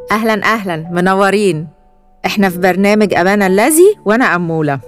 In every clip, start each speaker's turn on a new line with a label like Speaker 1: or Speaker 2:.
Speaker 1: أهلا أهلا منورين إحنا في برنامج أبانا الذي وأنا أمولة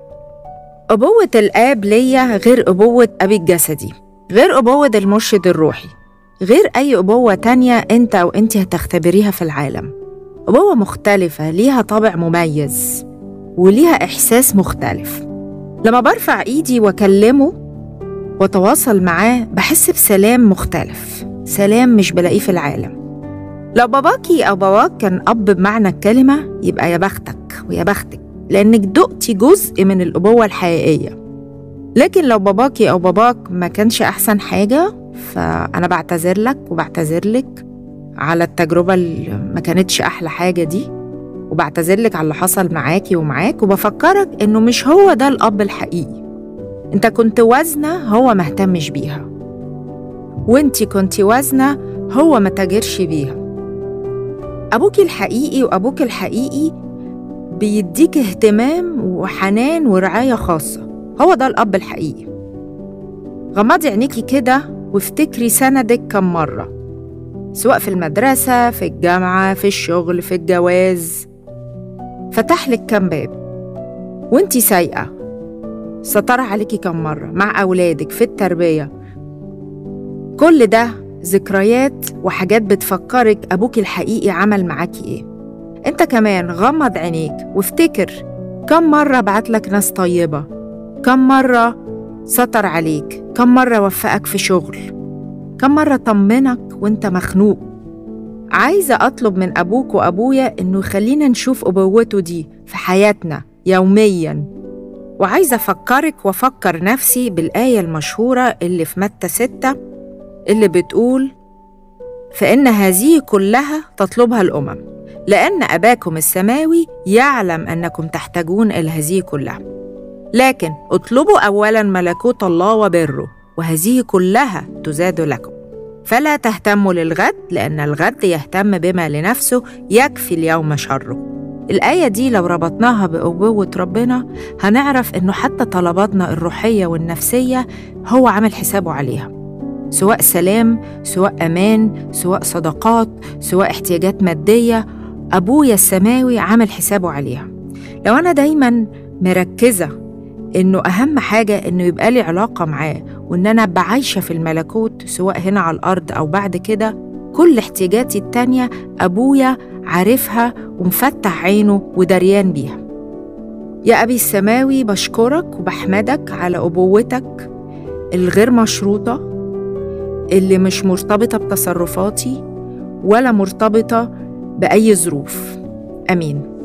Speaker 1: أبوة الآب ليا غير أبوة أبي الجسدي غير أبوة المرشد الروحي غير أي أبوة تانية أنت أو أنت هتختبريها في العالم أبوة مختلفة ليها طابع مميز وليها إحساس مختلف لما برفع إيدي وأكلمه وأتواصل معاه بحس بسلام مختلف سلام مش بلاقيه في العالم لو باباكي أو باباك كان أب بمعنى الكلمة يبقى يا بختك ويا بختك لأنك دقتي جزء من الأبوة الحقيقية لكن لو باباكي أو باباك ما كانش أحسن حاجة فأنا بعتذر لك وبعتذر لك على التجربة اللي ما كانتش أحلى حاجة دي وبعتذر لك على اللي حصل معاكي ومعاك وبفكرك إنه مش هو ده الأب الحقيقي أنت كنت وزنة هو ما اهتمش بيها وانتي كنتي وزنة هو ما تاجرش بيها أبوكي الحقيقي وأبوك الحقيقي بيديك اهتمام وحنان ورعاية خاصة هو ده الأب الحقيقي غمضي عينيكي كده وافتكري سندك كم مرة سواء في المدرسة في الجامعة في الشغل في الجواز فتح لك كم باب وانتي سايقة ستر عليكي كم مرة مع أولادك في التربية كل ده ذكريات وحاجات بتفكرك أبوك الحقيقي عمل معاكي إيه أنت كمان غمض عينيك وافتكر كم مرة بعتلك ناس طيبة كم مرة سطر عليك كم مرة وفقك في شغل كم مرة طمنك وانت مخنوق عايزة أطلب من أبوك وأبويا إنه يخلينا نشوف أبوته دي في حياتنا يومياً وعايزة أفكرك وأفكر نفسي بالآية المشهورة اللي في متى ستة اللي بتقول فإن هذه كلها تطلبها الأمم لأن أباكم السماوي يعلم أنكم تحتاجون إلى هذه كلها لكن اطلبوا أولا ملكوت الله وبره وهذه كلها تزاد لكم فلا تهتموا للغد لأن الغد يهتم بما لنفسه يكفي اليوم شره الآية دي لو ربطناها بأبوة ربنا هنعرف إنه حتى طلباتنا الروحية والنفسية هو عامل حسابه عليها سواء سلام سواء أمان سواء صداقات سواء احتياجات مادية أبويا السماوي عامل حسابه عليها لو أنا دايما مركزة إنه أهم حاجة إنه يبقى لي علاقة معاه وإن أنا بعايشة في الملكوت سواء هنا على الأرض أو بعد كده كل احتياجاتي التانية أبويا عارفها ومفتح عينه ودريان بيها يا أبي السماوي بشكرك وبحمدك على أبوتك الغير مشروطة اللي مش مرتبطة بتصرفاتي ولا مرتبطة بأي ظروف آمين